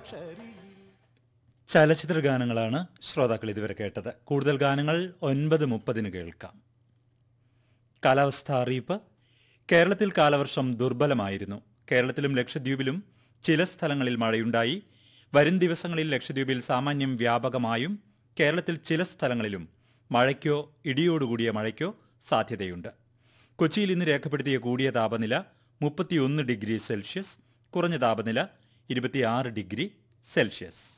ചലച്ചിത്ര ഗാനങ്ങളാണ് ശ്രോതാക്കൾ ഇതുവരെ കേട്ടത് കൂടുതൽ ഗാനങ്ങൾ ഒൻപത് മുപ്പതിന് കേൾക്കാം കാലാവസ്ഥ അറിയിപ്പ് കേരളത്തിൽ കാലവർഷം ദുർബലമായിരുന്നു കേരളത്തിലും ലക്ഷദ്വീപിലും ചില സ്ഥലങ്ങളിൽ മഴയുണ്ടായി വരും ദിവസങ്ങളിൽ ലക്ഷദ്വീപിൽ സാമാന്യം വ്യാപകമായും കേരളത്തിൽ ചില സ്ഥലങ്ങളിലും മഴയ്ക്കോ ഇടിയോടുകൂടിയ മഴയ്ക്കോ സാധ്യതയുണ്ട് കൊച്ചിയിൽ ഇന്ന് രേഖപ്പെടുത്തിയ കൂടിയ താപനില മുപ്പത്തിയൊന്ന് ഡിഗ്രി സെൽഷ്യസ് കുറഞ്ഞ താപനില ഇരുപത്തിയാറ് ഡിഗ്രി സെൽഷ്യസ്